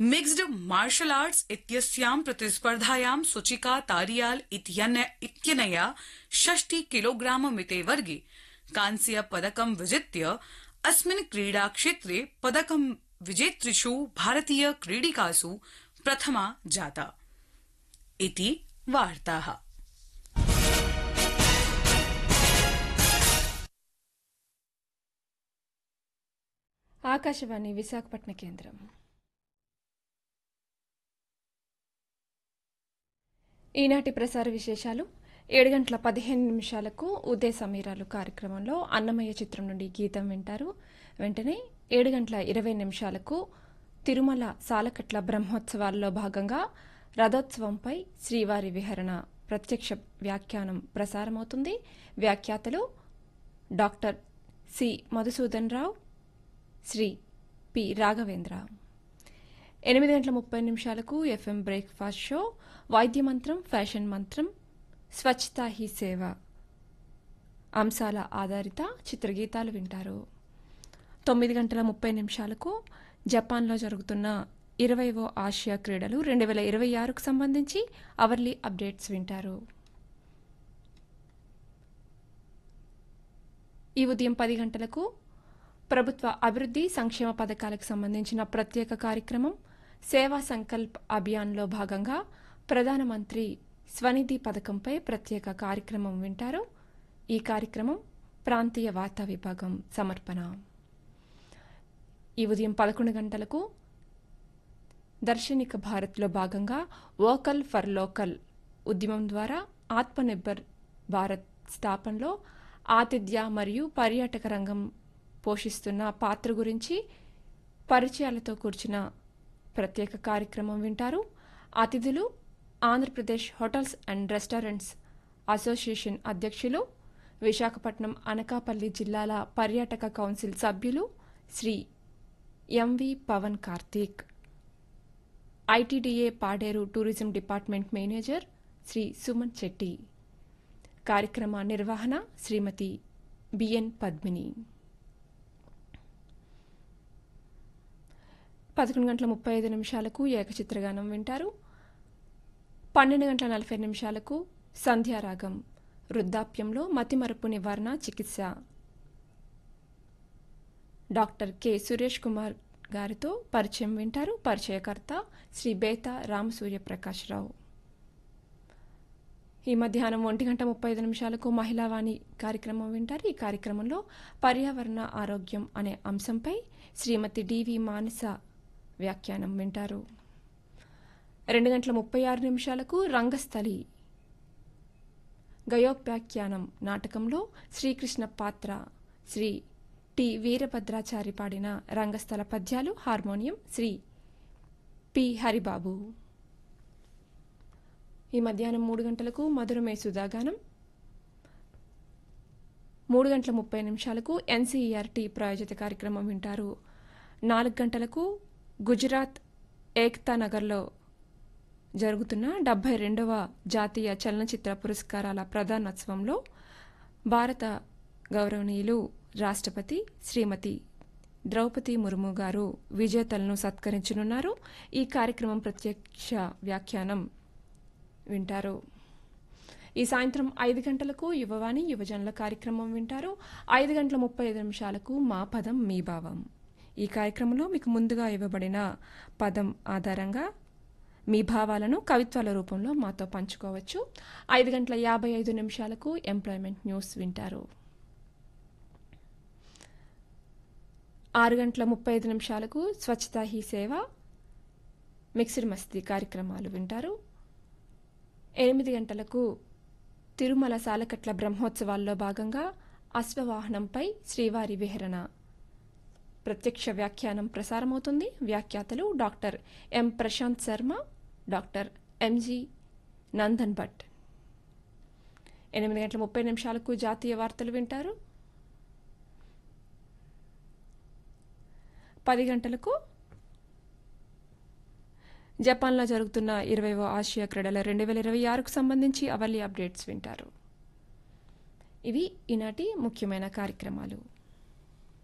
mixed martial arts इत्यस्यां प्रतिस्पर्धायां सुचिका तारियाल इत्यन- इत्यनया षष्टि किलोग्राम मिते वर्गे कांस्य पदकं विजित्य अस्मिन् क्रीडाक्षेत्रे पदकं विजेतृषु भारतीय क्रीडिकासु प्रथमा जाता इति वार्ताः ఆకాశవాణి విశాఖపట్న కేంద్రం ఈనాటి ప్రసార విశేషాలు ఏడు గంటల పదిహేను నిమిషాలకు ఉదయ సమీరాలు కార్యక్రమంలో అన్నమయ్య చిత్రం నుండి గీతం వింటారు వెంటనే ఏడు గంటల ఇరవై నిమిషాలకు తిరుమల సాలకట్ల బ్రహ్మోత్సవాల్లో భాగంగా రథోత్సవంపై శ్రీవారి విహరణ ప్రత్యక్ష వ్యాఖ్యానం ప్రసారమవుతుంది వ్యాఖ్యాతలు doctor C Madhusudan Rao Shri P Raghavendra ఎనిమిది గంటల ముప్పై నిమిషాలకు ఎఫ్ఎం బ్రేక్ఫాస్ట్ షో వైద్య మంత్రం ఫ్యాషన్ మంత్రం స్వచ్ఛతా హీ సేవ అంశాల ఆధారిత చిత్రగీతాలు వింటారు తొమ్మిది గంటల ముప్పై నిమిషాలకు జపాన్లో జరుగుతున్న ఇరవైవో ఆసియా క్రీడలు రెండు వేల ఇరవై ఆరుకు సంబంధించి అవర్లీ అప్డేట్స్ వింటారు ఈ ఉదయం పది గంటలకు ప్రభుత్వ అభివృద్ధి సంక్షేమ పథకాలకు సంబంధించిన ప్రత్యేక కార్యక్రమం సేవా సంకల్ప్ అభియాన్లో భాగంగా ప్రధానమంత్రి స్వనిధి పథకంపై ప్రత్యేక కార్యక్రమం వింటారు ఈ కార్యక్రమం ప్రాంతీయ వార్తా విభాగం సమర్పణ ఈ ఉదయం పదకొండు గంటలకు దర్శనిక భారత్లో భాగంగా వోకల్ ఫర్ లోకల్ ఉద్యమం ద్వారా ఆత్మనిర్భర్ భారత్ స్థాపనలో ఆతిథ్య మరియు పర్యాటక రంగం పోషిస్తున్న పాత్ర గురించి పరిచయాలతో కూర్చున్న ప్రత్యేక కార్యక్రమం వింటారు అతిథులు Andhra Pradesh hotels and restaurants association అధ్యక్షులు విశాఖపట్నం అనకాపల్లి జిల్లాల పర్యాటక కౌన్సిల్ సభ్యులు Shri MV Pawan Karthik ITDA Paderu tourism department manager Shri Suman Shetty కార్యక్రమ నిర్వహణ శ్రీమతి బిఎన్ పద్మిని పదకొండు గంటల ముప్పై ఐదు నిమిషాలకు ఏకచిత్రగానం వింటారు పన్నెండు గంటల నలభై నిమిషాలకు సంధ్యారాగం వృద్ధాప్యంలో మతిమరుపు నివారణ చికిత్స డాక్టర్ కె సురేష్ కుమార్ గారితో పరిచయం వింటారు పరిచయకర్త శ్రీ బేత రామసూర్య ప్రకాశ్రావు ఈ మధ్యాహ్నం ఒంటి గంట ముప్పై ఐదు నిమిషాలకు మహిళావాణి కార్యక్రమం వింటారు ఈ కార్యక్రమంలో పర్యావరణ ఆరోగ్యం అనే అంశంపై శ్రీమతి డివి మానస వ్యాఖ్యానం వింటారు రెండు గంటల ముప్పై ఆరు నిమిషాలకు రంగస్థలి గయోపాఖ్యానం నాటకంలో శ్రీకృష్ణ పాత్ర శ్రీ టి వీరభద్రాచారి పాడిన రంగస్థల పద్యాలు హార్మోనియం శ్రీ పి హరిబాబు ఈ మధ్యాహ్నం మూడు గంటలకు మధురమే సుధాగానం మూడు గంటల ముప్పై నిమిషాలకు ఎన్సీఈఆర్టీ ప్రాయోజిత కార్యక్రమం వింటారు నాలుగు గంటలకు గుజరాత్ ఏక్తా నగర్లో జరుగుతున్న డెబ్బై రెండవ జాతీయ చలనచిత్ర పురస్కారాల ప్రధానోత్సవంలో భారత గౌరవనీయులు రాష్ట్రపతి శ్రీమతి ద్రౌపది ముర్ము గారు విజేతలను సత్కరించనున్నారు ఈ కార్యక్రమం ప్రత్యక్ష వ్యాఖ్యానం వింటారు ఈ సాయంత్రం ఐదు గంటలకు యువవాణి యువజనుల కార్యక్రమం వింటారు ఐదు గంటల ముప్పై ఐదు నిమిషాలకు మా పదం మీ భావం ఈ కార్యక్రమంలో మీకు ముందుగా ఇవ్వబడిన పదం ఆధారంగా మీ భావాలను కవిత్వాల రూపంలో మాతో పంచుకోవచ్చు ఐదు గంటల యాభై ఐదు నిమిషాలకు ఎంప్లాయ్మెంట్ న్యూస్ వింటారు ఆరు గంటల ముప్పై ఐదు నిమిషాలకు స్వచ్ఛతా హీ సేవ మిక్స్డ్ మస్తీ కార్యక్రమాలు వింటారు ఎనిమిది గంటలకు తిరుమల సాలకట్ల బ్రహ్మోత్సవాల్లో భాగంగా అశ్వవాహనంపై శ్రీవారి విహరణ ప్రత్యక్ష వ్యాఖ్యానం ప్రసారమవుతుంది వ్యాఖ్యాతలు doctor M Prashant Sharma doctor M G Nandan Bhat ఎనిమిది గంటల ముప్పై నిమిషాలకు జాతీయ వార్తలు వింటారు పది గంటలకు జపాన్లో జరుగుతున్న ఇరవైవ ఆసియా క్రీడల రెండు వేల ఇరవై ఆరుకు సంబంధించి అవర్లీ అప్డేట్స్ వింటారు ఇవి ఈనాటి ముఖ్యమైన కార్యక్రమాలు